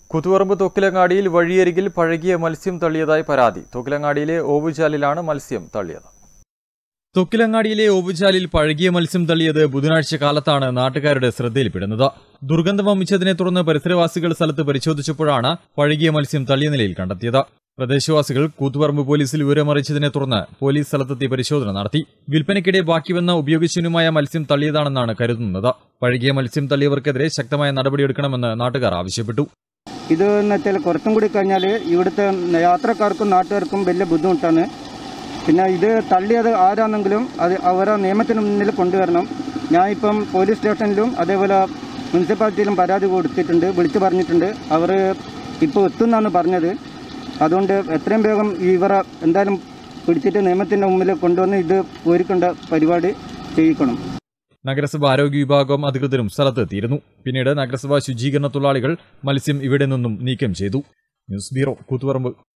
കുത്തുപറമ്പ് തൊക്കിലങ്ങാടിയിൽ വഴിയരികിൽ പഴകിയ മത്സ്യം തള്ളിയതായി പരാതി തൊക്കിലങ്ങാടിയിലെ ഓവുചാലിലാണ് മത്സ്യം തള്ളിയത് തൊക്കിലങ്ങാടിയിലെ ഓവുചാലിൽ പഴകിയ മത്സ്യം തള്ളിയത് ബുധനാഴ്ച കാലത്താണ് നാട്ടുകാരുടെ ശ്രദ്ധയിൽപ്പെടുന്നത് ദുർഗന്ധം വമിച്ചതിനെ തുടർന്ന് പരിസരവാസികൾ സ്ഥലത്ത് പരിശോധിച്ചപ്പോഴാണ് പഴകിയ മത്സ്യം തള്ളിയ നിലയിൽ കണ്ടെത്തിയത് പ്രദേശവാസികൾ കൂത്തുപറമ്പ് പോലീസിൽ വിവരമറിയിച്ചതിനെ തുടർന്ന് പോലീസ് സ്ഥലത്തെത്തി പരിശോധന നടത്തി വിൽപ്പനയ്ക്കിടെ ബാക്കി വന്ന ഉപയോഗശൂന്യമായ മത്സ്യം തള്ളിയതാണെന്നാണ് കരുതുന്നത് പഴകിയ മത്സ്യം തള്ളിയവർക്കെതിരെ ശക്തമായ നടപടിയെടുക്കണമെന്ന് നാട്ടുകാർ ആവശ്യപ്പെട്ടു ഇത് എന്ന് വെച്ചാൽ കുറച്ചും കൂടി കഴിഞ്ഞാൽ ഇവിടുത്തെ യാത്രക്കാർക്കും നാട്ടുകാർക്കും വലിയ ബുദ്ധിമുട്ടാണ് പിന്നെ ഇത് തള്ളിയത് ആരാണെങ്കിലും അത് അവരെ നിയമത്തിന് മുന്നിൽ കൊണ്ടുവരണം ഞാൻ ഇപ്പം പോലീസ് സ്റ്റേഷനിലും അതേപോലെ മുനിസിപ്പാലിറ്റിയിലും പരാതി കൊടുത്തിട്ടുണ്ട് വിളിച്ചു പറഞ്ഞിട്ടുണ്ട് അവർ ഇപ്പോൾ എത്തുന്നാണ് പറഞ്ഞത് അതുകൊണ്ട് എത്രയും വേഗം ഇവരെ എന്തായാലും പിടിച്ചിട്ട് നിയമത്തിൻ്റെ മുമ്പിൽ കൊണ്ടുവന്ന് ഇത് ഒരുക്കേണ്ട പരിപാടി ചെയ്യിക്കണം നഗരസഭ ആരോഗ്യ വിഭാഗം അധികൃതരും സ്ഥലത്തെത്തിയിരുന്നു പിന്നീട് നഗരസഭാ ശുചീകരണ തൊഴിലാളികൾ മത്സ്യം ഇവിടെ നിന്നും നീക്കം ചെയ്തു ന്യൂസ് ബ്യൂറോ കൂത്തുപറമ്പ്